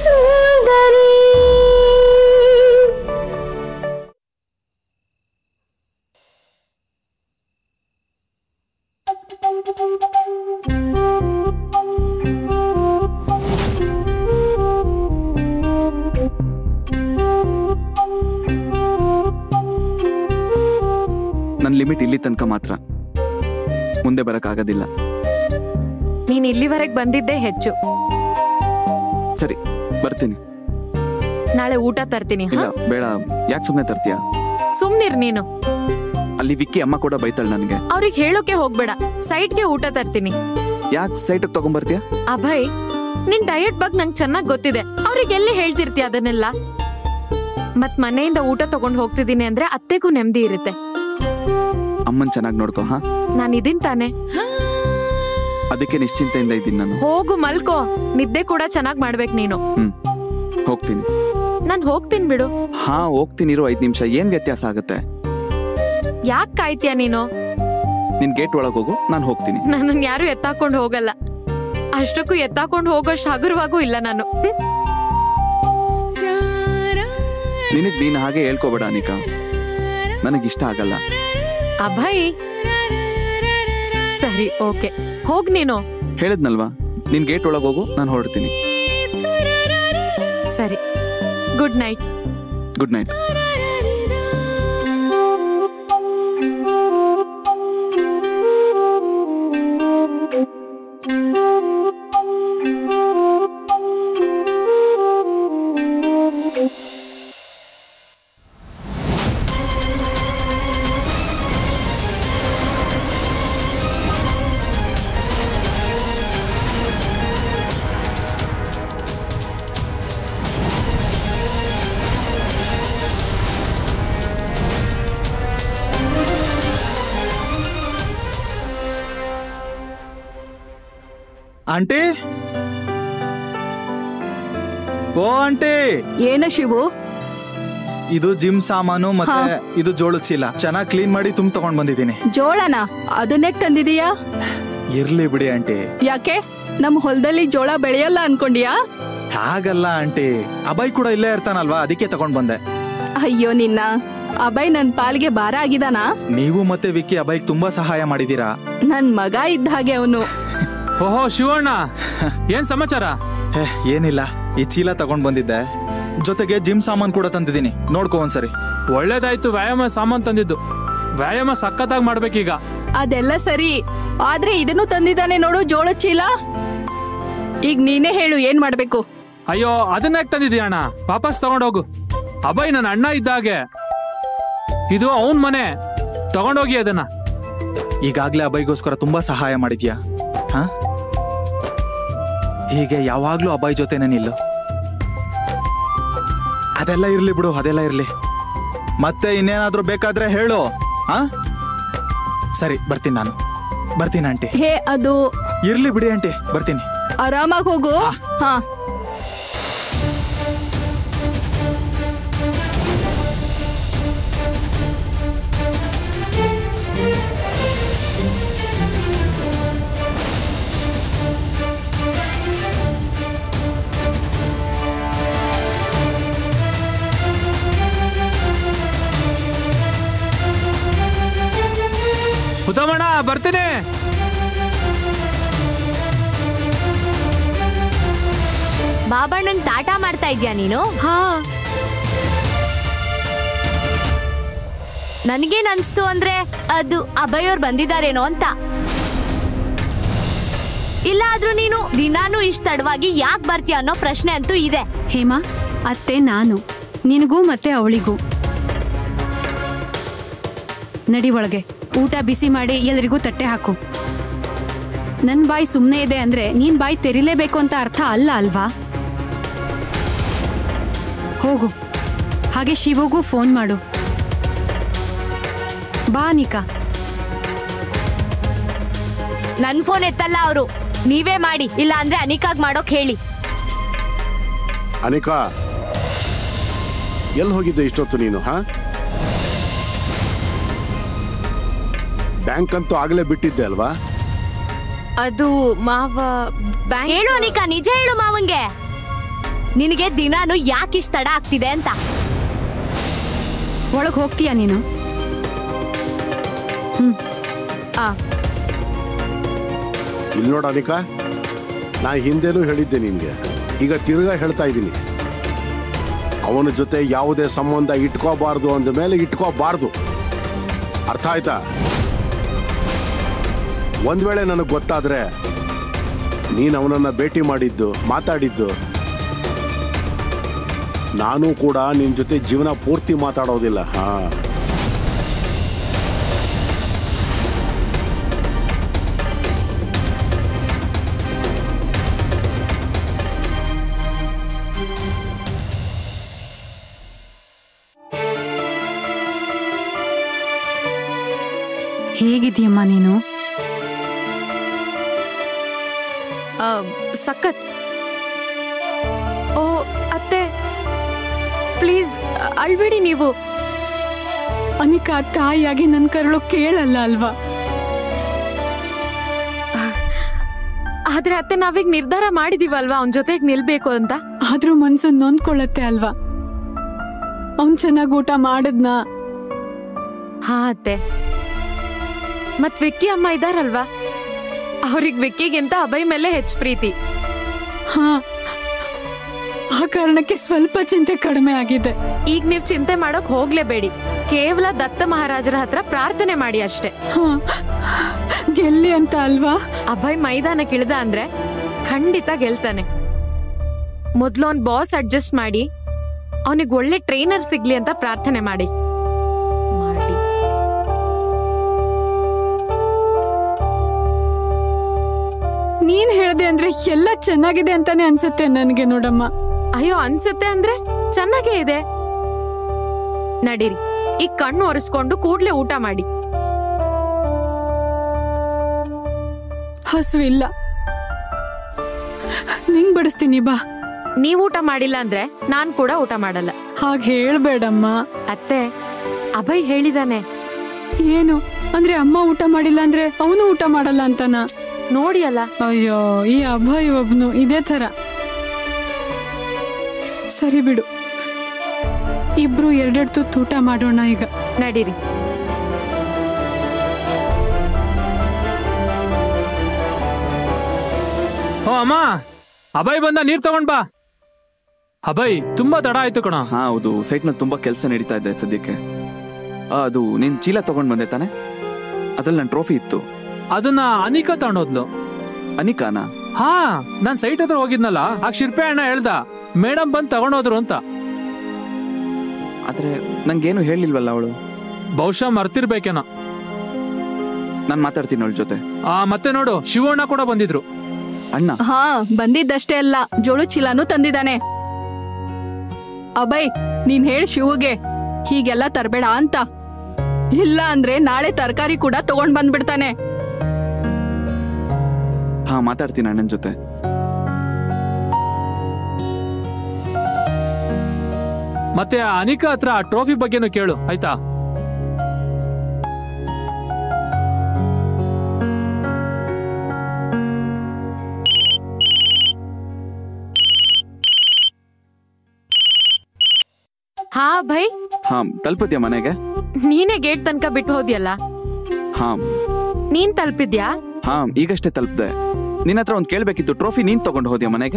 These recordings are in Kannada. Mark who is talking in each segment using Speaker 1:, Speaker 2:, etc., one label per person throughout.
Speaker 1: ಸುಂದರಿ
Speaker 2: ನನ್ನ ಲಿಮಿಟ್ ಇಲ್ಲಿ ತನಕ ಮಾತ್ರ ಮುಂದೆ ಬರೋಕ್ಕಾಗೋದಿಲ್ಲ
Speaker 3: ನೀನ್ ಇಲ್ಲಿವರೆಗೆ ಬಂದಿದ್ದೇ ಹೆಚ್ಚು
Speaker 2: ಸರಿ ಬರ್ತೀನಿ
Speaker 3: ನಾಳೆ ಊಟ ತರ್ತೀನಿ
Speaker 2: ಇಲ್ಲ
Speaker 3: ಹಾ
Speaker 2: ಬೇಡ ಯಾಕೆ ಸುಮ್ಮನೆ ತರ್ತೀಯ
Speaker 3: ಸುಮ್ನಿರ್ ನೀನು
Speaker 2: ಅಲ್ಲಿ ವಿಕ್ಕಿ ಅಮ್ಮ ಕೂಡ ಬೈತಾಳೆ ನನಗೆ
Speaker 3: ಅವ್ರಿಗೆ ಹೇಳೋಕೆ ಹೋಗ್ಬೇಡ ಸೈಡ್ಗೆ ಊಟ ತರ್ತೀನಿ
Speaker 2: ಯಾಕೆ ಸೈಟಿಗೆ ತಗೊಂಬರ್ತೀಯ
Speaker 3: ಅಭಯ್ ನಿನ್ ಡಯಟ್ ಬಗ್ಗೆ ನಂಗೆ ಚೆನ್ನಾಗ್ ಗೊತ್ತಿದೆ ಅವ್ರಿಗೆ ಎಲ್ಲಿ ಹೇಳ್ತಿರ್ತೀಯ ಅದನ್ನೆಲ್ಲ ಮತ್ ಮನೆಯಿಂದ ಊಟ ತಗೊಂಡ್ ಹೋಗ್ತಿದ್ದೀನಿ ಅಂದ್ರೆ ಅತ್ತೆಗೂ ನೆಮ್ಮದಿ ಇರುತ್ತೆ
Speaker 2: ಅಮ್ಮನ್ ಚೆನ್ನಾಗಿ ನೋಡ್ಕೋ ಹಾ
Speaker 3: ನಾನು ಇದೀನ್ ತಾನೆ
Speaker 2: ಅದಕ್ಕೆ ನಿಶ್ಚಿಂತೆಯಿಂದ ಇದ್ದೀನಿ ನಾನು
Speaker 3: ಹೋಗು ಮಲ್ಕೋ ನಿದ್ದೆ ಕೂಡ ಚೆನ್ನಾಗ್ ಮಾಡ್ಬೇಕು ನೀನು
Speaker 2: ಹ್ಮ್ ಹೋಗ್ತೀನಿ
Speaker 3: ನಾನ್ ಹೋಗ್ತೀನಿ ಬಿಡು
Speaker 2: ಹಾ ಹೋಗ್ತೀನಿ ಇರೋ ಐದ್ ನಿಮಿಷ ಏನ್ ವ್ಯತ್ಯಾಸ ಆಗುತ್ತೆ
Speaker 3: ಯಾಕ್ ಕಾಯ್ತೀಯ ನೀನು
Speaker 2: ನಿನ್ ಗೇಟ್ ಒಳಗೆ ಹೋಗು ನಾನು ಹೋಗ್ತೀನಿ
Speaker 3: ನನ್ನನ್ ಯಾರು ಎತ್ತಾಕೊಂಡು ಹೋಗಲ್ಲ ಅಷ್ಟಕ್ಕೂ ಎತ್ತಾಕೊಂಡು ಹೋಗೋಷ್ಟು ಹಗುರವಾಗೂ ಇಲ್ಲ ನಾನು ಹ್ಮ್?
Speaker 2: ನಿನಗ್ ನೀನ್ ಹಾಗೆ ಹೇಳ್ಕೋಬೇಡ ಅನಿಕಾ ನನಗಿಷ್ಟ ಆಗಲ್ಲ
Speaker 3: ಅಭಯ್ ಸರಿ ಓಕೆ ಹೋಗ್ ನೀನು
Speaker 2: ಹೇಳಿದ್ನಲ್ವಾ ನಿನ್ ಗೇಟ್ ಒಳಗೆ ಹೋಗು ನಾನು ಹೊರಡ್ತೀನಿ
Speaker 3: ಸರಿ good night
Speaker 2: good night
Speaker 4: aunty ಓ ಆಂಟಿ
Speaker 5: ಏನ ಶಿವು
Speaker 4: ಇದು ಜಿಮ್ ಸಾಮಾನು ಮತ್ತೆ ಇದು ಜೋಳದ ಚೀಲ ಚೆನ್ನಾಗಿ ಕ್ಲೀನ್ ಮಾಡಿ ತುಂಬ ತಗೊಂಡ್ ಬಂದಿದ್ದೀನಿ
Speaker 5: ಜೋಳನ ಅದನ್ನೇ ತಂದಿದೀಯಾ
Speaker 4: ಇರ್ಲಿ ಬಿಡಿ ಆಂಟಿ
Speaker 5: ಯಾಕೆ ನಮ್ ಹೊಲದಲ್ಲಿ ಜೋಳ ಬೆಳೆಯಲ್ಲ ಅನ್ಕೊಂಡಿಯಾ
Speaker 4: ಹಾಗಲ್ಲ ಆಂಟಿ ಅಭಯ್ ಕೂಡ ಇಲ್ಲೇ ಇರ್ತಾನಲ್ವಾ ಅದಕ್ಕೆ ತಗೊಂಡ್ ಬಂದೆ
Speaker 5: ಅಯ್ಯೋ ನಿನ್ನ ಅಭಯ್ ನನ್ ಪಾಲ್ಗೆ ಭಾರ ಆಗಿದಾನ
Speaker 4: ನೀವು ಮತ್ತೆ ವಿಕ್ಕಿ ಅಭಯ್ಗೆ ತುಂಬಾ ಸಹಾಯ ಮಾಡಿದೀರಾ
Speaker 5: ನನ್ ಮಗ ಇದ್ದ ಹಾಗೆ ಅವನು
Speaker 6: ಓಹೋ ಶಿವಣ್ಣ ಏನ್ ಸಮಾಚಾರ
Speaker 4: ಹೇ ಏನಿಲ್ಲ ಈ ಚೀಲ ತಗೊಂಡ್ ಬಂದಿದ್ದೆ ಜೊತೆಗೆ ಜಿಮ್ ಸಾಮಾನ್ ಕೂಡ ತಂದಿದ್ದೀನಿ ನೋಡ್ಕೊ ಒಂದ್ಸರಿ
Speaker 6: ಒಳ್ಳೇದಾಯ್ತು ವ್ಯಾಯಾಮ ಸಾಮಾನ್ ತಂದಿದ್ದು ವ್ಯಾಯಾಮ ಸಖತ್ತಾಗಿ ಮಾಡ್ಬೇಕೀಗ
Speaker 5: ಅದೆಲ್ಲ ಸರಿ ಆದ್ರೆ ಇದನ್ನು ತಂದಿದ್ದಾನೆ ನೋಡು ಜೋಳದ ಚೀಲ ಈಗ ನೀನೇ ಹೇಳು ಏನ್ ಮಾಡ್ಬೇಕು
Speaker 6: ಅಯ್ಯೋ ಅದನ್ನ ಯಾಕೆ ತಂದಿದ್ದೀಯ ಅಣ್ಣ ವಾಪಸ್ ತಗೊಂಡೋಗು ಅಭಯ್ ನನ್ನ ಅಣ್ಣ ಇದ್ದಾಗೆ ಇದು ಅವನ್ ಮನೆ ತಗೊಂಡೋಗಿ ಅದನ್ನ
Speaker 4: ಈಗಾಗ್ಲೇ ಅಭಯ್ಗೋಸ್ಕರ ತುಂಬಾ ಸಹಾಯ ಮಾಡಿದ್ಯಾ ಹಾ ಹೀಗೆ ಯಾವಾಗ್ಲೂ ಅಭಯ್ ಜೊತೆನೆ ನಿಲ್ಲು ಅದೆಲ್ಲ ಇರ್ಲಿ ಬಿಡು ಅದೆಲ್ಲ ಇರ್ಲಿ ಮತ್ತೆ ಇನ್ನೇನಾದ್ರೂ ಬೇಕಾದ್ರೆ ಹೇಳು ಹಾ ಸರಿ ಬರ್ತೀನಿ ನಾನು ಬರ್ತೀನಿ ಆಂಟಿ
Speaker 5: ಹೇ ಅದು
Speaker 4: ಇರ್ಲಿ ಬಿಡಿ ಆಂಟಿ ಬರ್ತೀನಿ
Speaker 5: ಆರಾಮಾಗಿ ಹೋಗು ಹಾ
Speaker 6: ಹುತಮಣ್ಣ ಬರ್ತೀನಿ
Speaker 7: ಬಾಬಣ್ಣನ್ ಟಾಟ ಮಾಡ್ತಾ ಇದ್ಯಾ ನೀನು
Speaker 3: ಹಾ
Speaker 7: ನನಗೇನ್ ಅನ್ಸ್ತು ಅಂದ್ರೆ ಅದು ಅಭಯೋರ್ ಬಂದಿದಾರೇನೋ ಅಂತ ಇಲ್ಲ ಆದ್ರೂ ನೀನು ದಿನಾನು ಇಷ್ಟ ತಡವಾಗಿ ಯಾಕೆ ಬರ್ತೀಯ ಅನ್ನೋ ಪ್ರಶ್ನೆ ಅಂತೂ ಇದೆ
Speaker 8: ಹೇಮಾ ಅತ್ತೆ ನಾನು ನಿನಗೂ ಮತ್ತೆ ಅವಳಿಗೂ ನಡಿ ಒಳಗೆ ಊಟ ಬಿಸಿ ಮಾಡಿ ಎಲ್ಲರಿಗೂ ತಟ್ಟೆ ಹಾಕು ನನ್ ಬಾಯಿ ಸುಮ್ಮನೆ ಇದೆ ಅಂದ್ರೆ ನೀನ್ ಬಾಯಿ ತೆರಿಲೇಬೇಕು ಅಂತ ಅರ್ಥ ಅಲ್ಲ ಅಲ್ವಾ ಹೋಗು ಹಾಗೆ ಶಿವಗೂ ಫೋನ್ ಮಾಡು ಬಾ ನಿಕಾ
Speaker 7: ನನ್ ಫೋನ್ ಎತ್ತಲ್ಲ ಅವರು ನೀವೇ ಮಾಡಿ ಇಲ್ಲ ಅಂದ್ರೆ ಅನಿಕಾಗ್ ಮಾಡೋಕ್ ಹೇಳಿ
Speaker 9: ಅನಿಕಾ ಎಲ್ಲಿ ಹೋಗಿದ್ದೆ ಇಷ್ಟೊತ್ತು ನೀನು ಹಾ ಬ್ಯಾಂಕ್ ಅಂತೂ ಆಗಲೇ ಬಿಟ್ಟಿದ್ದೆ ಅಲ್ವಾ
Speaker 3: ಅದು ಮಾವ ಬ್ಯಾಂಕ್
Speaker 7: ಹೇಳು ಅನಿಕಾ ನಿಜ ಹೇಳು ಮಾವಂಗೆ ನಿನಗೆ ದಿನಾನು ಯಾಕಿಷ್ಟು ತಡ ಆಗ್ತಿದೆ ಅಂತ
Speaker 8: ಒಳಗೆ ಹೋಗ್ತೀಯಾ ನೀನು
Speaker 3: ಆ
Speaker 9: ಇಲ್ಲಿ ನೋಡ ಅನಿಕಾ ನಾ ಹಿಂದೆನೂ ಹೇಳಿದ್ದೆ ನಿನ್ಗೆ ಈಗ ತಿರ್ಗಾ ಹೇಳ್ತಾ ಇದ್ದೀನಿ ಅವನ ಜೊತೆ ಯಾವುದೇ ಸಂಬಂಧ ಇಟ್ಕೋಬಾರ್ದು ಅಂದ ಮೇಲೆ ಇಟ್ಕೋಬಾರ್ದು ಅರ್ಥ ಆಯ್ತಾ ಒಂದ್ ವೇಳೆ ನನಗೆ ಗೊತ್ತಾದ್ರೆ ನೀನು ಅವನನ್ನ ಭೇಟಿ ಮಾಡಿದ್ದು ಮಾತಾಡಿದ್ದು ನಾನು ಕೂಡ ನಿನ್ ಜೊತೆ ಜೀವನ ಪೂರ್ತಿ ಮಾತಾಡೋದಿಲ್ಲ ಹಾ
Speaker 8: ಹೇಗಿದೀಯಮ್ಮ ನೀನು
Speaker 3: ಆ, ಸಖತ್ ಓ ಅತ್ತೆ ಪ್ಲೀಸ್ ಅಳ್ಬೇಡಿ ನೀವು
Speaker 8: ಅನಿಕಾ ತಾಯಿಯಾಗಿ ನನ್ನ ಕರಳು ಕೇಳಲ್ಲ ಅಲ್ವಾ
Speaker 3: ಆದ್ರೆ ಅತ್ತೆ ನಾವೀಗ ನಿರ್ಧಾರ ಮಾಡಿದೀವಲ್ವಾ ಅವನ ಜೊತೆಗೆ ನಿಲ್ಬೇಕು ಅಂತ
Speaker 8: ಆದ್ರೂ ಮನ್ಸು ನೊಂದ್ಕೊಳ್ಳತ್ತೆ ಅಲ್ವಾ ಅವ್ನ್ ಚೆನ್ನಾಗ್ ಊಟ ಮಾಡದ್ನಾ
Speaker 3: ಹಾ ಅತ್ತೆ ಮತ್ ವಿಕ್ಕಿ ಅಮ್ಮ ಇದಾರಲ್ವಾ ಅವ್ರಿಗೆ ವಿಕ್ಕಿಗಿಂತ ಅಭಯ್ ಮೇಲೆ ಹೆಚ್ಚು ಪ್ರೀತಿ
Speaker 8: ಹಾ ಆ ಕಾರಣಕ್ಕೆ ಸ್ವಲ್ಪ ಚಿಂತೆ ಕಡಿಮೆ ಆಗಿದೆ
Speaker 3: ಈಗ ನೀವ್ ಚಿಂತೆ ಮಾಡಕ್ ಹೋಗ್ಲೇಬೇಡಿ ಕೇವಲ ದತ್ತ ಮಹಾರಾಜರ ಹತ್ರ ಪ್ರಾರ್ಥನೆ ಮಾಡಿ ಅಷ್ಟೇ
Speaker 8: ಹಾ ಗೆಲ್ಲಿ ಅಂತ ಅಲ್ವಾ
Speaker 3: ಅಭಯ್ ಮೈದಾನಕ್ಕೆ ಇಳ್ದ ಅಂದ್ರೆ ಖಂಡಿತ ಗೆಲ್ತಾನೆ ಮೊದ್ಲು ಅವ್ನ್ ಬಾಸ್ ಅಡ್ಜಸ್ಟ್ ಮಾಡಿ ಅವನಿಗೆ ಒಳ್ಳೆ ಟ್ರೈನರ್ ಸಿಗ್ಲಿ ಅಂತ ಪ್ರಾರ್ಥನೆ ಮಾಡಿ ಮಾಡಿ
Speaker 8: ನೀನ್ ಹೇಳ್ದೆ ಅಂದ್ರೆ ಎಲ್ಲ ಚೆನ್ನಾಗಿದೆ ಅಂತಾನೆ ಅನ್ಸುತ್ತೆ ನನ್ಗೆ ನೋಡಮ್ಮ
Speaker 3: ಅಯ್ಯೋ ಅನ್ಸುತ್ತೆ ಅಂದ್ರೆ ಚೆನ್ನಾಗೇ ಇದೆ ನಡೀರಿ ಈಗ ಕಣ್ಣು ಒರೆಸ್ಕೊಂಡು ಕೂಡ್ಲೆ ಊಟ ಮಾಡಿ
Speaker 8: ಹಸು ಇಲ್ಲ ನಿಂಗ್ ಬಡಿಸ್ತೀನಿ ಬಾ
Speaker 3: ನೀವ್ ಊಟ ಮಾಡಿಲ್ಲ ಅಂದ್ರೆ ನಾನ್ ಕೂಡ ಊಟ ಮಾಡಲ್ಲ
Speaker 8: ಹಾಗೆ ಹೇಳ್ಬೇಡಮ್ಮ
Speaker 3: ಅತ್ತೆ ಅಭಯ್ ಹೇಳಿದಾನೆ
Speaker 8: ಏನು ಅಂದ್ರೆ ಅಮ್ಮ ಊಟ ಮಾಡಿಲ್ಲ ಅಂದ್ರೆ ಅವನು ಊಟ ಮಾಡಲ್ಲ ಅಂತನ
Speaker 3: ನೋಡಿ ಅಲ್ಲ
Speaker 8: ಅಯ್ಯೋ ಈ ಅಭಯ್ ಒಬ್ನು ಇದೇ ತರ ಸರಿ ಬಿಡು ಇಬ್ರು ಎರಡೆರಡು ತುತ್ತು ಊಟ ಮಾಡೋಣ ಈಗ
Speaker 3: ನಡೀರಿ
Speaker 6: ಓ ಅಮ್ಮ ಅಭಯ್ ಬಂದ ನೀರ್ ತಗೊಂಡ್ ಬಾ ಅಭಯ್ ತುಂಬಾ ತಡ ಆಯ್ತು ಕಣ
Speaker 2: ಹಾ ಹೌದು ಸೈಟ್ನಲ್ಲಿ ತುಂಬಾ ಕೆಲಸ ನಡೀತಾ ಇದೆ ಸದ್ಯಕ್ಕೆ ಆ, ಅದು ನಿನ್ ಚೀಲ ತಗೊಂಡ್ ಬಂದೆ ತಾನೆ ಅದ್ರಲ್ಲಿ ನನ್ನ ಟ್ರೋಫಿ ಇತ್ತು
Speaker 6: ಅದನ್ನ ಅನಿಕಾ ತಗೊಂಡೋದ್ಲು
Speaker 2: ಅನಿಕಾನ
Speaker 6: ಹಾ ನಾನ್ ಸೈಟ್ ಹತ್ರ ಹೋಗಿದ್ನಲ್ಲ ಆಗ ಶಿರ್ಪೆ ಅಣ್ಣ ಹೇಳ್ದ ಮೇಡಮ್ ಬಂದ್ ತಗೊಂಡೋದ್ರು ಅಂತ
Speaker 2: ಆದ್ರೆ ನಂಗೇನು ಹೇಳಿಲ್ವಲ್ಲ ಅವಳು
Speaker 6: ಬಹುಶಃ ಮರ್ತಿರ್ಬೇಕೇನೋ
Speaker 2: ನಾನು ಮಾತಾಡ್ತೀನಿ ಅವಳ ಜೊತೆ
Speaker 6: ಆ ಮತ್ತೆ ನೋಡು ಶಿವಣ್ಣ ಕೂಡ ಬಂದಿದ್ರು
Speaker 2: ಅಣ್ಣ
Speaker 5: ಹಾ ಬಂದಿದ್ದಷ್ಟೇ ಅಲ್ಲ ಜೋಳು ಚೀಲನೂ ತಂದಿದ್ದಾನೆ ಅಭಯ್ ನೀನ್ ಹೇಳ್ ಶಿವುಗೆ ಹೀಗೆಲ್ಲ ತರ್ಬೇಡ ಅಂತ ಇಲ್ಲ ಅಂದ್ರೆ ನಾಳೆ ತರಕಾರಿ ಕೂಡ ತಗೊಂಡ್ ಬಂದ್ಬಿಡ್ತಾನೆ
Speaker 2: ಹಾ ಮಾತಾಡ್ತೀನಿ ಅಣ್ಣನ ಜೊತೆ
Speaker 6: ಮತ್ತೆ ಆ ಅನಿಕಾ ಹತ್ರ ಆ ಟ್ರೋಫಿ ಬಗ್ಗೆನೂ ಕೇಳು ಆಯ್ತಾ
Speaker 3: ಹಾ ಅಭಯ್
Speaker 2: ಹಾ ತಲುಪದ್ಯಾ ಮನೆಗೆ
Speaker 3: ನೀನೇ ಗೇಟ್ ತನಕ ಬಿಟ್ಟು ಹೋದ್ಯಲ್ಲ
Speaker 2: ಹಾ
Speaker 3: ನೀನ್ ತಲುಪಿದ್ಯಾ
Speaker 2: ಹಾ ಈಗಷ್ಟೇ ತಲುಪ್ದೆ ನಿನ್ನ ಹತ್ರ ಒಂದು ಕೇಳ್ಬೇಕಿತ್ತು ಟ್ರೋಫಿ ನೀನ್ ತಗೊಂಡು ಹೋದ್ಯಾ ಮನೆಗೆ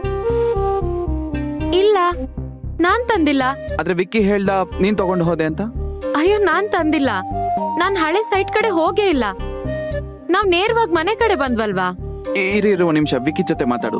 Speaker 3: ಇಲ್ಲ ನಾನ್ ತಂದಿಲ್ಲ
Speaker 2: ಆದ್ರೆ ವಿಕ್ಕಿ ಹೇಳ್ದ ನೀನ್ ತಗೊಂಡು ಹೋದೆ ಅಂತ
Speaker 3: ಅಯ್ಯೋ ನಾನ್ ತಂದಿಲ್ಲ ನಾನ್ ಹಳೆ ಸೈಟ್ ಕಡೆ ಹೋಗೇ ಇಲ್ಲ ನಾವ್ ನೇರವಾಗಿ ಮನೆ ಕಡೆ ಬಂದ್ವಲ್ವಾ
Speaker 2: ಇ- ಇರು ಇರು ಒಂದ್ ನಿಮಿಷ ವಿಕ್ಕಿ ಜೊತೆ ಮಾತಾಡು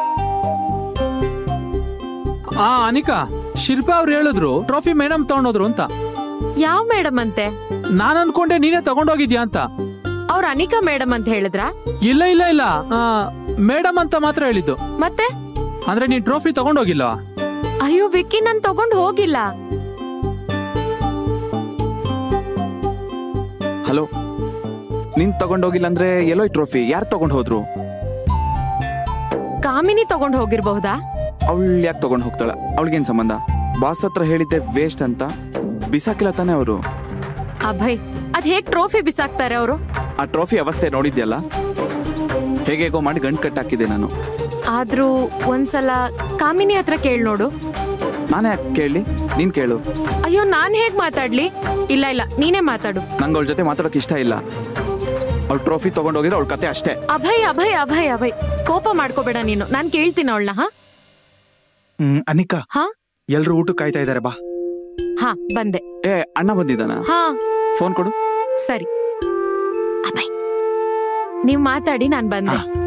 Speaker 6: ಆ ಅನಿಕಾ ಶಿಲ್ಪಾ ಅವ್ರು ಹೇಳಿದ್ರು ಟ್ರೋಫಿ ಮೇಡಮ್ ತಗೊಂಡೋದ್ರು ಅಂತ
Speaker 3: ಯಾವ ಮೇಡಮ್ ಅಂತೆ
Speaker 6: ನಾನ್ ಅನ್ಕೊಂಡೆ ನೀನೇ ತಗೊಂಡೋಗಿದ್ಯಾ ಅಂತ
Speaker 3: ಅವ್ರ ಅನಿಕಾ ಮೇಡಮ್ ಅಂತ ಹೇಳಿದ್ರ
Speaker 6: ಇಲ್ಲ ಇಲ್ಲ ಇಲ್ಲ ಮೇಡಮ್ ಅಂತ ಮಾತ್ರ ಹೇಳಿದ್ದು
Speaker 3: ಮತ್ತೆ
Speaker 6: ಅಂದ್ರೆ ನೀನ್ ಟ್ರೋಫಿ ತಗೊಂಡೋಗಿಲ್ಲ
Speaker 3: ಅಯ್ಯೋ ವಿಕ್ಕಿ ನಾನ್ ತಗೊಂಡ್ ಹೋಗಿಲ್ಲ
Speaker 2: ಹಲೋ ನೀನ್ ತಗೊಂಡೋಗಿಲ್ಲ ಅಂದ್ರೆ ಎಲ್ಲೋ ಟ್ರೋಫಿ ಯಾರು ತಗೊಂಡ್ ಹೋದ್ರು
Speaker 3: ಕಾಮಿನಿ ತಗೊಂಡ್ ಹೋಗಿರ್ಬಹುದಾ
Speaker 2: ಅವಳು ಯಾಕೆ ತಗೊಂಡ್ ಹೋಗ್ತಾಳ ಅವಳಿಗೇನ್ ಸಂಬಂಧ ಬಾಸ್ ಹತ್ರ ಹೇಳಿದ್ದೆ ವೇಸ್ಟ್ ಅಂತ ಬಿಸಾಕಿಲ್ಲ ತಾನೆ ಅವರು
Speaker 3: ಅಭಯ್ ಅದ್ ಹೇಗ್ ಟ್ರೋಫಿ ಬಿಸಾಕ್ತಾರೆ ಅವರು
Speaker 2: ಆ ಟ್ರೋಫಿ ಅವಸ್ಥೆ ನೋಡಿದ್ಯಲ್ಲ ಹೇಗೇಗೋ ಮಾಡಿ ಗಂಟ್ ಕಟ್ ಹಾಕಿದೆ ನಾನು
Speaker 3: ಆದ್ರೂ ಒಂದ್ಸಲ ಕಾಮಿನಿ ಹತ್ರ ಕೇಳ್ ನೋಡು
Speaker 2: ನಾನೇ ಯಾಕೆ ಕೇಳಿ ನೀನ್ ಕೇಳು
Speaker 3: ಅಯ್ಯೋ ನಾನ್ ಹೇಗ್ ಮಾತಾಡ್ಲಿ ಇಲ್ಲ ಇಲ್ಲ ನೀನೇ ಮಾತಾಡು
Speaker 2: ನಂಗೆ ಅವಳ ಜೊತೆ ಮಾತಾಡೋಕೆ ಇಷ್ಟ ಇಲ್ಲ ಅವಳು ಟ್ರೋಫಿ ತಗೊಂಡೋಗಿದ್ರೆ ಅವಳ ಕತೆ ಅಷ್ಟೇ
Speaker 3: ಅಭಯ್ ಅಭಯ್ ಅಭಯ್ ಅಭಯ್ ಕೋಪ ಮಾಡ್ಕೋಬೇಡ ನೀನು ನಾನ್ ಕೇಳ್ತೀನಿ ಅವಳನ್ನ ಹಾ
Speaker 4: ಹ್ಮ್ ಅನಿಕಾ
Speaker 3: ಹಾ
Speaker 4: ಎಲ್ರು ಊಟಕ್ಕೆ ಕಾಯ್ತಾ ಇದಾರೆ ಬಾ
Speaker 3: ಹಾ ಬಂದೆ
Speaker 2: ಏ ಅಣ್ಣ ಬಂದಿದ್ದಾನ
Speaker 3: ಹಾ
Speaker 2: ಫೋನ್ ಕೊಡು
Speaker 3: ಸರಿ ಅಭಯ್ ನೀವ್ ಮಾತಾಡಿ ನಾನ್ ಬಂದೆ
Speaker 4: ಹಾ.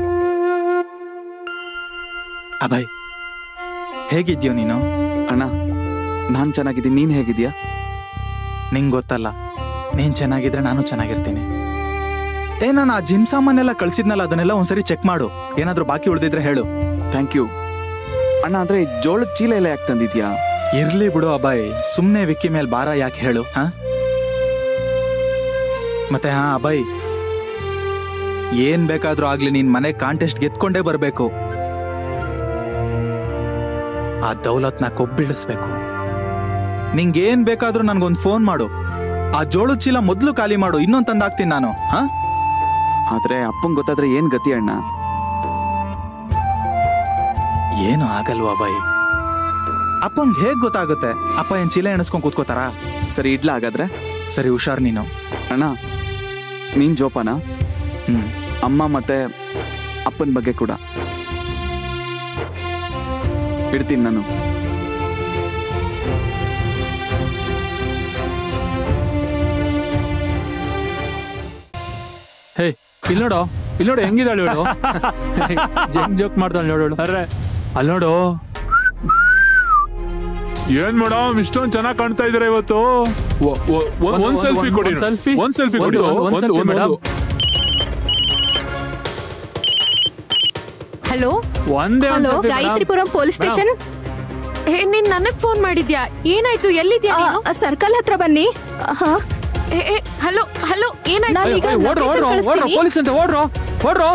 Speaker 4: ಅಭಯ್ ಹೇಗಿದ್ಯೋ ನೀನು
Speaker 2: ಅಣ್ಣ ನಾನ್ ಚೆನ್ನಾಗಿದ್ದೀನಿ ನೀನ್ ಹೇಗಿದ್ಯಾ
Speaker 4: ನಿಂಗ್ ಗೊತ್ತಲ್ಲ ನೀನ್ ಚೆನ್ನಾಗಿದ್ರೆ ನಾನು ಚೆನ್ನಾಗಿರ್ತೀನಿ ಏ ನಾನು ಆ ಜಿಮ್ ಸಾಮಾನೆಲ್ಲ ಕಳ್ಸಿದ್ನಲ್ಲ ಅದನ್ನೆಲ್ಲ ಒಂದ್ಸರಿ ಚೆಕ್ ಮಾಡು ಏನಾದ್ರೂ ಬಾಕಿ ಉಳಿದಿದ್ರೆ ಹೇಳು
Speaker 2: ಥ್ಯಾಂಕ್ ಯು ಅಣ್ಣ ಆದ್ರೆ ಈ ಜೋಳದ ಚೀಲ ಎಲ್ಲ ಯಾಕೆ ತಂದಿದ್ಯಾ
Speaker 4: ಇರ್ಲಿ ಬಿಡು ಅಭಯ್ ಸುಮ್ನೆ ವಿಕ್ಕಿ ಮೇಲ್ ಭಾರ ಯಾಕೆ ಹೇಳು ಹಾ ಮತ್ತೆ ಹಾ ಅಭಯ್ ಏನ್ ಬೇಕಾದ್ರೂ ಆಗ್ಲಿ ನೀನ್ ಮನೆ ಕಾಂಟೆಸ್ಟ್ ಗೆದ್ಕೊಂಡೇ ಬರ್ಬೇಕು ಆ ದೌಲತ್ನ ಕೊಬ್ಬಿಳಿಸ್ಬೇಕು ನಿಂಗೇನ್ ಬೇಕಾದ್ರೂ ನನ್ಗೊಂದ್ ಫೋನ್ ಮಾಡು ಆ ಜೋಳದ ಚೀಲ ಮೊದ್ಲು ಖಾಲಿ ಮಾಡು ಇನ್ನೊಂದ್ ತಂದಾಕ್ತೀನಿ ನಾನು ಹಾ
Speaker 2: ಆದ್ರೆ ಅಪ್ಪಂಗ್ ಗೊತ್ತಾದ್ರೆ ಏನ್ ಗತಿ ಅಣ್ಣ
Speaker 4: ಏನು ಆಗಲ್ವಾ ಅಭಯ್ ಅಪ್ಪಂಗ್ ಹೇಗ್ ಗೊತ್ತಾಗುತ್ತೆ ಅಪ್ಪ ಏನ್ ಚೀಲ ಎಣಿಸ್ಕೊಂಡ್ ಕೂತ್ಕೋತಾರಾ
Speaker 2: ಸರಿ ಇಡ್ಲಾ ಹಾಗಾದ್ರೆ
Speaker 4: ಸರಿ ಹುಷಾರ್ ನೀನು
Speaker 2: ಅಣ್ಣ ನೀನ್ ಜೋಪಾನ
Speaker 4: ಹ್ಮ್
Speaker 2: ಅಮ್ಮ ಮತ್ತೆ ಅಪ್ಪನ ಬಗ್ಗೆ ಕೂಡ ಇಡ್ತೀನಿ ನಾನು
Speaker 6: ಹೇ ಇಲ್ಲಿ ನೋಡು ಇಲ್ಲಿ ನೋಡು ಹೆಂಗಿದಾಳು ಹೇಳು ಜಂಗ್ ಜೋಕ್ ಮಾಡ್ತಾಳೆ ನೋಡು ಅರ್ರೆ ಅಲ್ಲಿ ನೋಡು
Speaker 1: ಏನ್ ಮೇಡಮ್ ಇಷ್ಟೊಂದ್ ಚೆನ್ನಾಗ್ ಕಾಣ್ತಾ ಇದಾರೆ ಇವತ್ತು ಒ- ಒ- ಒ-
Speaker 6: ಒಂದ್-
Speaker 1: ಒಂದ್ ಸೆಲ್ಫಿ
Speaker 6: ಒಂದ್-
Speaker 1: ಕೊಡಿ
Speaker 6: ಒಂದ್ selfie?
Speaker 1: ಒಂದ್ ಸೆಲ್ಫಿ ಕೊಡಿ
Speaker 6: ಒಂದು- ಒಂದ್
Speaker 1: ಒಂದು-
Speaker 6: selfie
Speaker 1: ಒಂದು-
Speaker 6: madam.
Speaker 3: ಹಲೋ
Speaker 6: ಒಂದೇ ಒಂದ್
Speaker 5: hello
Speaker 6: selfie madam.
Speaker 5: Gayathripuram police
Speaker 6: Madam.
Speaker 5: Station
Speaker 3: ಏ ನೀನ್ ನನಗ್ ಫೋನ್ ಮಾಡಿದ್ಯಾ ಏನಾಯ್ತು ಎಲ್ಲಿದ್ಯಾ ನೀನು
Speaker 5: ಸರ್ಕಲ್ ಹತ್ರ ಬನ್ನಿ ಹಾ
Speaker 3: ಏ, ಏ, ಹಲೋ ಹಲೋ ಏನಾಯ್ತು
Speaker 5: ನಾನ್ ಈಗ
Speaker 6: ಏಯ್, ಓಡ್ರೋ
Speaker 5: location
Speaker 6: ಓಡ್ರೋ ಓಡ್ರೋ
Speaker 5: ಕಳಿಸ್ತೀನಿ.
Speaker 6: ಪೊಲೀಸ್ ಅಂತ ಓಡ್ರೋ ಓಡ್ರೋ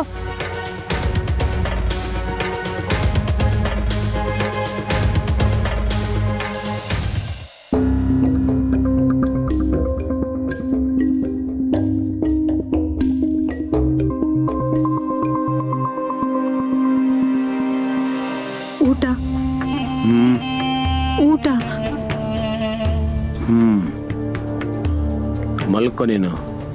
Speaker 8: ಊಟ
Speaker 2: ಹ್ಮ್
Speaker 8: ಊಟ
Speaker 2: ಹ್ಮ್
Speaker 9: ಮಲ್ಕೊ ನೀನು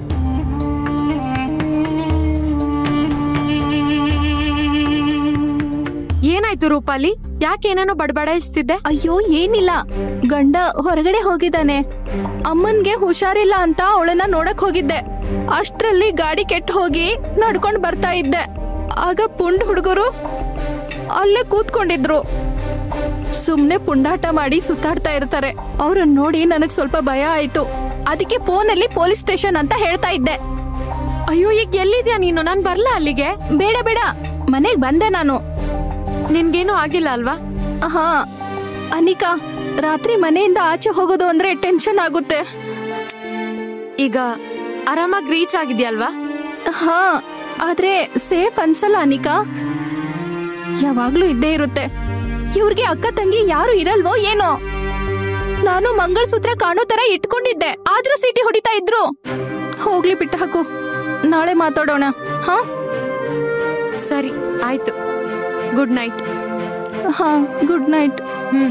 Speaker 3: ಏನಾಯ್ತು ರೂಪಾಲಿ ಯಾಕೆ ಏನೇನೋ ಬಡಬಡಾಯಿಸ್ತಿದ್ದೆ
Speaker 5: ಅಯ್ಯೋ ಏನಿಲ್ಲ ಗಂಡ ಹೊರಗಡೆ ಹೋಗಿದ್ದಾನೆ ಅಮ್ಮನ್ಗೆ ಹುಷಾರಿಲ್ಲ ಅಂತ ಅವಳನ್ನ ನೋಡಕ್ ಹೋಗಿದ್ದೆ ಅಷ್ಟ್ರಲ್ಲಿ ಗಾಡಿ ಕೆಟ್ಟ ಹೋಗಿ ನಡ್ಕೊಂಡ್ ಬರ್ತಾ ಇದ್ದೆ ಆಗ ಪುಂಡ್ ಹುಡುಗರು ಅಲ್ಲೇ ಕೂತ್ಕೊಂಡಿದ್ರು ಸುಮ್ನೆ ಪುಂಡಾಟ ಮಾಡಿ ಸುತ್ತಾಡ್ತಾ ಇರ್ತಾರೆ ಅವ್ರನ್ನ ನೋಡಿ ನನಗ್ ಸ್ವಲ್ಪ ಭಯ ಆಯ್ತು ಅದಕ್ಕೆ ಫೋನಲ್ಲಿ ಪೊಲೀಸ್ ಸ್ಟೇಷನ್ ಅಂತ ಹೇಳ್ತಾ ಇದ್ದೆ
Speaker 3: ಅಯ್ಯೋ ಈಗ ಎಲ್ಲಿದ್ಯಾ ನೀನು ನಾನ್ ಬರ್ಲಾ ಅಲ್ಲಿಗೆ
Speaker 5: ಬೇಡ ಬೇಡ ಮನೆಗ್ ಬಂದೆ ನಾನು
Speaker 3: ನಿನ್ಗೇನು ಆಗಿಲ್ಲ ಅಲ್ವಾ
Speaker 5: ಹಾ ಅನಿಕಾ ರಾತ್ರಿ ಮನೆಯಿಂದ ಆಚೆ ಹೋಗೋದು ಅಂದ್ರೆ ಟೆನ್ಷನ್ ಆಗುತ್ತೆ
Speaker 3: ಈಗ ಆರಾಮಾಗಿ ರೀಚ್ ಆಗಿದ್ಯಲ್ವಾ
Speaker 5: ಹಾ ಆದ್ರೆ ಸೇಫ್ ಅನ್ಸಲ್ಲ ಅನಿಕಾ ಯಾವಾಗ್ಲೂ ಇದ್ದೇ ಇರುತ್ತೆ ಇವ್ರಿಗೆ ಅಕ್ಕ ತಂಗಿ ಯಾರು ಇರಲ್ವೋ ಏನೋ ನಾನು ಮಂಗಳಸೂತ್ರ ಕಾಣೋ ತರ ಇಟ್ಕೊಂಡಿದ್ದೆ ಆದ್ರೂ ಸಿಟಿ ಹೊಡಿತಾ ಇದ್ರು ಹೋಗ್ಲಿ ಬಿಟ್ಟು ಹಾಕು ನಾಳೆ ಮಾತಾಡೋಣ ಹಾ
Speaker 3: ಸರಿ ಆಯ್ತು ಗುಡ್ ನೈಟ್
Speaker 5: ಹಾ ಗುಡ್ ನೈಟ್
Speaker 3: ಹ್ಮ್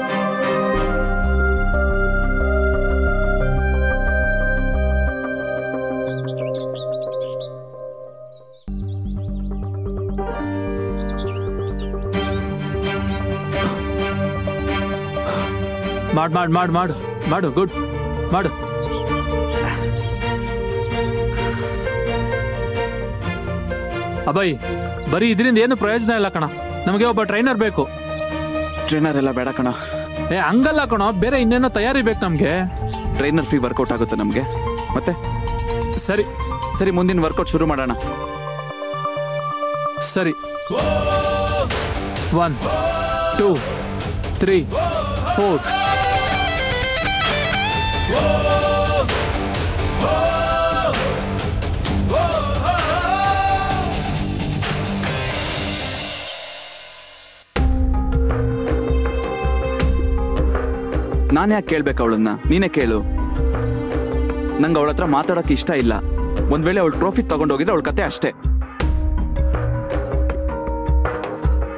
Speaker 6: ಮಾಡ್ ಮಾಡ್ ಮಾಡ್ ಮಾಡು ಮಾಡು ಗುಡ್ ಮಾಡು ಅಭಯ್ ಬರೀ ಇದರಿಂದ ಏನು ಪ್ರಯೋಜನ ಇಲ್ಲ ಕಣ ನಮಗೆ ಒಬ್ಬ ಟ್ರೈನರ್ ಬೇಕು
Speaker 2: ಟ್ರೈನರ್ ಎಲ್ಲ ಬೇಡ ಕಣ
Speaker 6: ಏ ಹಂಗಲ್ಲ ಕಣೋ ಬೇರೆ ಇನ್ನೇನೋ ತಯಾರಿ ಬೇಕು ನಮ್ಗೆ
Speaker 2: ಟ್ರೈನರ್ ಫೀ ವರ್ಕೌಟ್ ಆಗುತ್ತೆ ನಮಗೆ ಮತ್ತೆ
Speaker 6: ಸರಿ
Speaker 2: ಸರಿ ಮುಂದಿನ ವರ್ಕೌಟ್ ಶುರು ಮಾಡೋಣ
Speaker 6: ಸರಿ ಒನ್ ಟೂ ತ್ರೀ ಫೋರ್
Speaker 2: ನಾನು ಯಾಕೆ ಕೇಳ್ಬೇಕು ಅವಳನ್ನ ನೀನೇ ಕೇಳು ನಂಗೆ ಅವಳ ಹತ್ರ ಮಾತಾಡೋಕೆ ಇಷ್ಟ ಇಲ್ಲ ಒಂದ್ ವೇಳೆ ಅವಳು ಟ್ರೋಫಿ ತಗೊಂಡೋಗಿದ್ರೆ ಅವಳ ಕತೆ ಅಷ್ಟೇ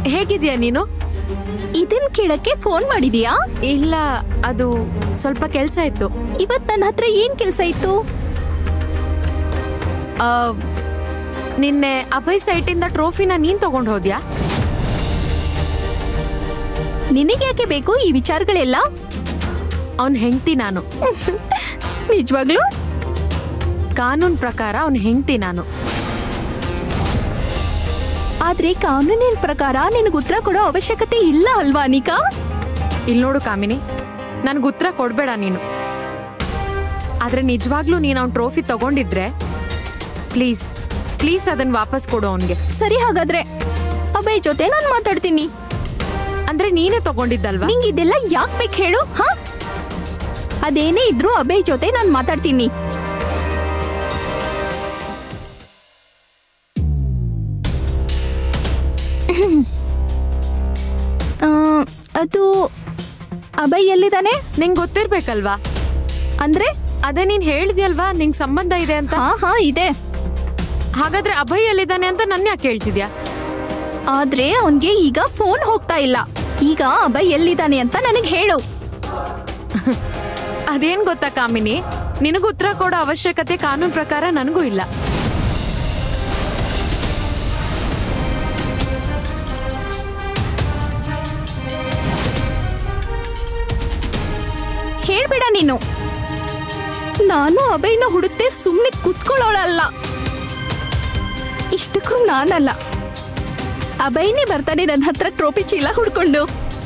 Speaker 3: ಹೇಗಿದ್ಯಾ ನೀನು
Speaker 5: ಇದನ್ ಕೇಳಕ್ಕೆ ಫೋನ್ ಮಾಡಿದ್ಯಾ
Speaker 3: ಇಲ್ಲ ಅದು ಸ್ವಲ್ಪ ಕೆಲ್ಸ ಇತ್ತು
Speaker 5: ಇವತ್ ನನ್ನ ಹತ್ರ ಏನ್ ಕೆಲ್ಸ ಇತ್ತು
Speaker 3: ಆ, ನಿನ್ನೆ ಅಭಯ್ ಸೈಟಿಂದ ಟ್ರೋಫಿನ ನೀನ್ ತಗೊಂಡ್ ಹೋದ್ಯಾ
Speaker 5: ನಿನಗೆ ಯಾಕೆ ಬೇಕು ಈ ವಿಚಾರಗಳೆಲ್ಲ
Speaker 3: ಅವನ್ ಹೆಂಡ್ತಿ ನಾನು
Speaker 5: ನಿಜವಾಗ್ಲೂ
Speaker 3: ಕಾನೂನ್ ಪ್ರಕಾರ ಅವನ್ ಹೆಂಡ್ತಿ ನಾನು
Speaker 5: ಆದ್ರೆ ಕಾನೂನಿನ ಪ್ರಕಾರ ನಿನಗೆ ಉತ್ತರ ಕೊಡೋ ಅವಶ್ಯಕತೆ ಇಲ್ಲ ಅಲ್ವಾ ಅನಿಕಾ
Speaker 3: ಇಲ್ಲಿ ನೋಡು ಕಾಮಿನಿ ನನ್ಗೆ ಉತ್ತರ ಕೊಡ್ಬೇಡ ನೀನು ಆದ್ರೆ ನಿಜವಾಗ್ಲೂ ನೀನು ಅವ್ನ ಟ್ರೋಫಿ ತಗೊಂಡಿದ್ರೆ ಪ್ಲೀಸ್ ಪ್ಲೀಸ್ ಅದನ್ನ ವಾಪಸ್ ಕೊಡು ಅವನ್ಗೆ
Speaker 5: ಸರಿ ಹಾಗಾದ್ರೆ ಅಭಯ್ ಜೊತೆ ನಾನು ಮಾತಾಡ್ತೀನಿ
Speaker 3: ಅಂದ್ರೆ ನೀನೇ ತಗೊಂಡಿದ್ದಲ್ವಾ
Speaker 5: ನಿಂಗೆ ಇದೆಲ್ಲ ಯಾಕ್ ಬೇಕು ಹೇಳು ಹಾ ಅದೇನೇ ಇದ್ರೂ ಅಭಯ್ ಜೊತೆ ನಾನು ಮಾತಾಡ್ತೀನಿ ಆ, ಅದು ಅಭಯ್ ಎಲ್ಲಿದ್ದಾನೆ
Speaker 3: ನಿಂಗೆ ಗೊತ್ತಿರ್ಬೇಕಲ್ವಾ
Speaker 5: ಅಂದ್ರೆ
Speaker 3: ಅದೇ ನೀನ್ ಹೇಳಿದ್ಯಲ್ವಾ ನಿಂಗ್ ಸಂಬಂಧ ಇದೆ ಅಂತ
Speaker 5: ಹಾ ಹಾ ಇದೆ
Speaker 3: ಹಾಗಾದ್ರೆ ಅಭಯ್ ಎಲ್ಲಿದ್ದಾನೆ ಅಂತ ನನ್ನ ಯಾಕೆ ಕೇಳ್ತಿದ್ಯಾ
Speaker 5: ಆದ್ರೆ ಅವನ್ಗೆ ಈಗ ಫೋನ್ ಹೋಗ್ತಾ ಇಲ್ಲ ಈಗ ಅಭಯ್ ಎಲ್ಲಿದ್ದಾನೆ ಅಂತ ನನಗೆ ಹೇಳು
Speaker 3: ಅದೇನ್ ಗೊತ್ತಾ ಕಾಮಿನಿ ನಿನಗೂ ಉತ್ತರ ಕೊಡೋ ಅವಶ್ಯಕತೆ ಕಾನೂನು ಪ್ರಕಾರ ನನಗೂ ಇಲ್ಲ
Speaker 5: ಹೇಳ್ಬೇಡ ನೀನು ನಾನು ಅಭಯ್ನ ಹುಡುಕ್ತೆ ಸುಮ್ಮನೆ ಕುತ್ಕೊಳ್ಳೋಳಲ್ಲ ಇಷ್ಟಕ್ಕೂ ನಾನಲ್ಲ ಅಭಯ್ನೇ ಬರ್ತಾನೆ ನನ್ನ ಹತ್ರ ಟ್ರೋಫಿ ಚೀಲ ಹುಡ್ಕೊಂಡು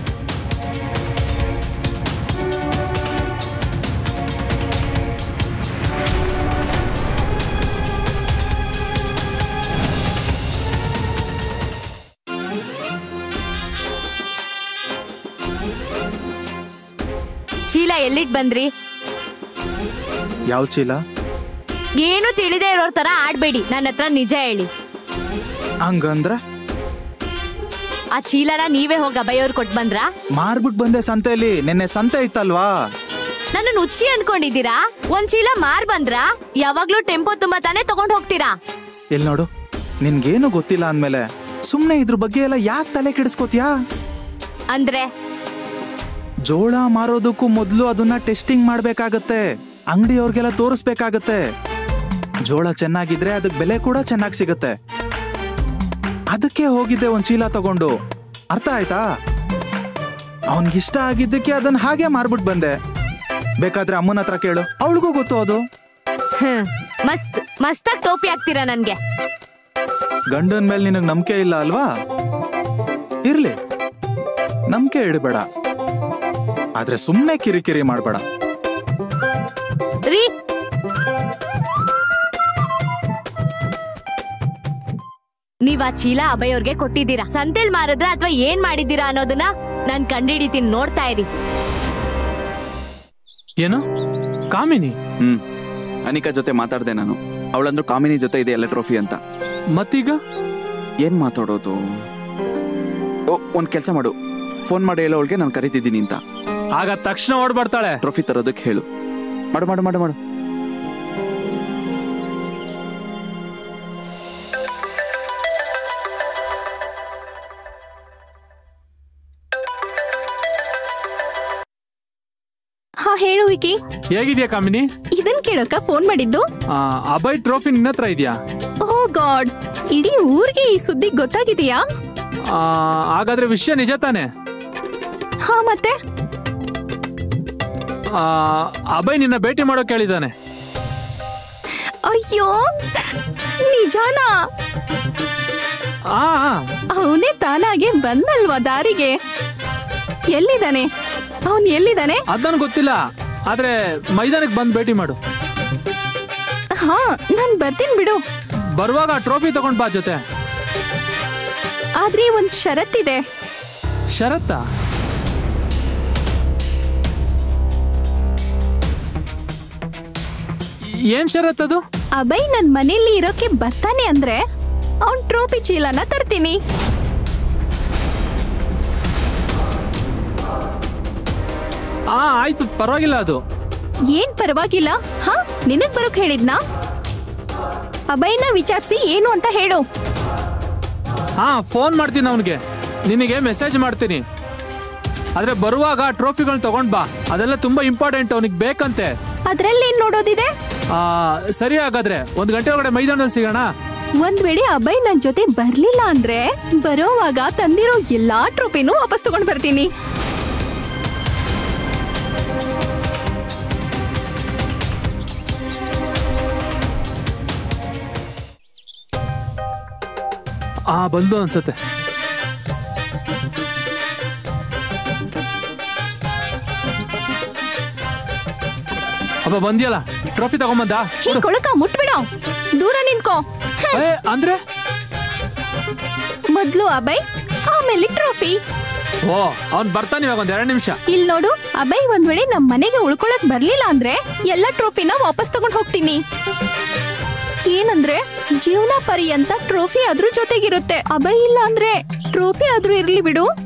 Speaker 7: ಚೀಲ ಎಲ್ಲಿಟ್ ಬಂದ್ರಿ
Speaker 4: ಯಾವ ಚೀಲ
Speaker 7: ಏನು ತಿಳಿದೇ ಇರೋರ್ ತರ ಆಡ್ಬೇಡಿ ನನ್ನ ಹತ್ರ ನಿಜ ಹೇಳಿ
Speaker 4: ಹಂಗಂದ್ರ
Speaker 7: ಆ ಚೀಲನ ನೀವೇ ಹೋಗಿ ಅಭಯವ್ರು ಕೊಟ್ ಬಂದ್ರಾ
Speaker 4: ಮಾರ್ಬಿಟ್ ಬಂದೆ ಸಂತೆಯಲ್ಲಿ ನಿನ್ನೆ ಸಂತೆ ಇತ್ತಲ್ವಾ
Speaker 7: ನನ್ನ ಹುಚ್ಚಿ ಅನ್ಕೊಂಡಿದ್ದೀರಾ ಒಂದ್ ಚೀಲ ಮಾರ್ ಬಂದ್ರಾ ಯಾವಾಗ್ಲೂ ಟೆಂಪೋ ತುಂಬಾ ತಾನೇ ತಗೊಂಡ್ ಹೋಗ್ತೀರಾ
Speaker 4: ಎಲ್ ನೋಡು ನಿನ್ಗೇನು ಗೊತ್ತಿಲ್ಲ ಅಂದ್ಮೇಲೆ ಸುಮ್ನೆ ಇದ್ರ ಬಗ್ಗೆ ಎಲ್ಲ ಯಾಕೆ ತಲೆ ಕೆಡಿಸ್ಕೋತ್ಯಾ
Speaker 7: ಅಂದ್ರೆ
Speaker 4: ಜೋಳ ಮಾರೋದಕ್ಕೂ ಮೊದಲು ಅದನ್ನ ಟೆಸ್ಟಿಂಗ್ ಮಾಡ್ಬೇಕಾಗತ್ತೆ ಅಂಗಡಿಯವ್ರಿಗೆಲ್ಲ ತೋರಿಸ್ಬೇಕಾಗತ್ತೆ ಜೋಳ ಚೆನ್ನಾಗಿದ್ರೆ ಅದಕ್ಕೆ ಬೆಲೆ ಕೂಡ ಚೆನ್ನಾಗಿ ಸಿಗತ್ತೆ ಅದಕ್ಕೆ ಹೋಗಿದ್ದೆ ಒಂದ್ ಚೀಲ ತಗೊಂಡು ಅರ್ಥ ಆಯ್ತಾ ಅವನ್ಗಿಷ್ಟ ಆಗಿದ್ದಕ್ಕೆ ಅದನ್ನ ಹಾಗೆ ಮಾರ್ಬಿಟ್ ಬಂದೆ ಬೇಕಾದ್ರೆ ಅಮ್ಮನ ಹತ್ರ ಕೇಳು ಅವಳಿಗೂ ಗೊತ್ತು ಅದು
Speaker 7: ಹ್ಮ್ ಮಸ್ತ್ ಮಸ್ತಾಗ್ ಟೋಪಿ ಹಾಕ್ತೀರಾ ನನ್ಗೆ
Speaker 4: ಗಂಡನ ಮೇಲೆ ನಿನಗೆ ನಂಬಿಕೆ ಇಲ್ಲ ಅಲ್ವಾ ಇರ್ಲಿ ನಂಬಿಕೆ ಇಡಬೇಡ ಆದ್ರೆ ಸುಮ್ಮನೆ ಕಿರಿಕಿರಿ ಮಾಡಬೇಡ
Speaker 7: ರೀ ನೀವ್ ಆ ಚೀಲ ಅಭಯವ್ರಿಗೆ ಕೊಟ್ಟಿದ್ದೀರಾ ಸಂತೆಲ್ ಮಾರಿದ್ರ ಅಥವಾ ಏನ್ ಮಾಡಿದ್ದೀರಾ ಅನ್ನೋದನ್ನ ನಾನ್ ಕಂಡಿಡಿತೀನಿ ನೋಡ್ತಾ ಇರಿ
Speaker 6: ಏನು ಕಾಮಿನಿ
Speaker 2: ಹ್ಮ್ ಅನಿಕಾ ಜೊತೆ ಮಾತಾಡ್ದೆ ನಾನು ಅವಳಂದ್ರು ಕಾಮಿನಿ ಜೊತೆ ಇದೆ ಎಲ್ಲ ಟ್ರೋಫಿ ಅಂತ
Speaker 6: ಮತ್ತೀಗ
Speaker 2: ಏನ್ ಮಾತಾಡೋದು ಓ ಒಂದ್ ಕೆಲ್ಸ ಮಾಡು ಫೋನ್ ಮಾಡಿ ಹೇಳೋ ಅವಳಿಗೆ ನಾನು ಕರಿತಿದ್ದೀನಿ ಅಂತ
Speaker 6: ಆಗ ತಕ್ಷಣ ಓಡ್ಬರ್ತಾಳೆ
Speaker 2: ಟ್ರೋಫಿ ತರೋದಕ್ಕೆ ಹೇಳು ಮಾಡು ಮಾಡು ಮಾಡು ಮಾಡು
Speaker 5: ಹಾ ಹೇಳು ವಿಕಿ
Speaker 6: ಹೇಗಿದ್ಯಾ ಕಾಮಿನಿ
Speaker 5: ಇದನ್ ಕೇಳಕ್ಕ ಫೋನ್ ಮಾಡಿದ್ದು
Speaker 6: ಆ, ಅಭಯ್ ಟ್ರೋಫಿ ನಿನ್ನ ಹತ್ರ ಇದೆಯಾ
Speaker 5: ಓ ಗಾಡ್ ಇಡೀ ಊರಿಗೆ ಈ ಸುದ್ದಿ ಗೊತ್ತಾಗಿದೆಯಾ
Speaker 6: ಆ, ಹಾಗಾದ್ರೆ ವಿಷಯ ನಿಜ ತಾನೆ
Speaker 5: ಹಾ ಮತ್ತೆ
Speaker 6: ಆ, ಅಭಯ್ ನಿನ್ನ ಭೇಟಿ ಮಾಡೋಕ್ ಕೇಳಿದಾನೆ
Speaker 5: ಅಯ್ಯೋ ನಿಜಾನಾ
Speaker 6: ಆ ಆ,
Speaker 5: ಅವನೇ ತಾನಾಗೆ ಬಂದಲ್ವಾ ದಾರಿಗೆ ಎಲ್ಲಿದ್ದಾನೆ ಅವನ್ ಎಲ್ಲಿದ್ದಾನೆ
Speaker 6: ಅದ್ ನನ್ಗ್ ಗೊತ್ತಿಲ್ಲ ಆದ್ರೆ ಮೈದಾನಕ್ಕೆ ಬಂದ್ ಭೇಟಿ ಮಾಡು
Speaker 5: ಹಾ ನಾನ್ ಬರ್ತೀನಿ ಬಿಡು
Speaker 6: ಬರುವಾಗ ಟ್ರೋಫಿ ತಗೊಂಡ್ ಬಾ ಜೊತೆ
Speaker 5: ಆದ್ರೆ ಒಂದ್ ಷರತ್ತಿದೆ
Speaker 6: ಶರತ್ತಾ ಏನ್ ಶರತ್ ಅದು
Speaker 5: ಅಭಯ್ ನನ್ ಮನೇಲಿ ಇರೋಕೆ ಬರ್ತಾನೆ ಅಂದ್ರೆ ಅವ್ನ್ ಟ್ರೋಫಿ ಚೀಲನ ತರ್ತೀನಿ
Speaker 6: ಆ ಆಯ್ತು ಪರವಾಗಿಲ್ಲ ಅದು
Speaker 5: ಏನ್ ಪರವಾಗಿಲ್ಲ ಹಾ ನಿನಗ್ ಬರೋಕ್ ಹೇಳಿದ್ನಾ ಅಭಯ್ನ ವಿಚಾರಿಸಿ ಏನು ಅಂತ ಹೇಳು
Speaker 6: ಹಾ ಫೋನ್ ಮಾಡ್ತೀನಿ ಅವನಿಗೆ ನಿನಗೆ ಮೆಸೇಜ್ ಮಾಡ್ತೀನಿ ಆದ್ರೆ ಬರುವಾಗ ಟ್ರೋಫಿಗಳನ್ನ ತಗೊಂಡ್ ಬಾ ಅದೆಲ್ಲ ತುಂಬಾ ಇಂಪಾರ್ಟೆಂಟ್ ಅವನಿಗೆ ಬೇಕಂತೆ
Speaker 5: ಅದ್ರಲ್ಲಿ ಏನ್ ನೋಡೋದಿದೆ
Speaker 6: ಆ, ಸರಿ ಹಾಗಾದ್ರೆ ಒಂದ್ ಗಂಟೆ ಒಳಗಡೆ ಮೈದಾನದಲ್ಲಿ ಸಿಗೋಣ
Speaker 5: ಒಂದ್ ವೇಳೆ ಅಭಯ್ ನನ್ ಜೊತೆ ಬರ್ಲಿಲ್ಲ ಅಂದ್ರೆ ಬರೋವಾಗ ತಂದಿರೋ ಎಲ್ಲಾ ಟ್ರೋಫಿನೂ ವಾಪಸ್ ತಗೊಂಡ್ ಬರ್ತೀನಿ
Speaker 6: ಆ ಬಂದು ಅನ್ಸುತ್ತೆ ಅಬ್ಬ ಬಂದ್ಯಲ್ಲ ಟ್ರೋಫಿ ತಗೊಂಬಂದ
Speaker 5: ಹೀ ಕೊಳಕ ಮುಟ್ಬಿಡೋ ದೂರ ನಿಂತ್ಕೋ ಹ್ಮ್.
Speaker 6: ಏ ಅಂದ್ರೆ
Speaker 5: ಮೊದ್ಲು ಅಭಯ್ ಆಮೇಲೆ ಟ್ರೋಫಿ
Speaker 6: ಓ ಅವ್ನ್ ಬರ್ತಾನೆ ಇವಾಗ ಒಂದ್ ಎರಡು ನಿಮಿಷ
Speaker 5: ಇಲ್ ನೋಡು ಅಭಯ್ ಒಂದ್ ವೇಳೆ ನಮ್ ಮನೆಗೆ ಉಳ್ಕೊಳಕ್ ಬರ್ಲಿಲ್ಲ ಅಂದ್ರೆ ಎಲ್ಲಾ ಟ್ರೋಫಿನ ವಾಪಸ್ ತಗೊಂಡ್ ಹೋಗ್ತೀನಿ ಏನಂದ್ರೆ ಜೀವನ ಪರ್ಯಂತ ಟ್ರೋಫಿ ಅದ್ರ ಜೊತೆಗಿರುತ್ತೆ ಅಭಯ್ ಇಲ್ಲ ಅಂದ್ರೆ ಟ್ರೋಫಿ ಆದ್ರೂ ಇರ್ಲಿ ಬಿಡು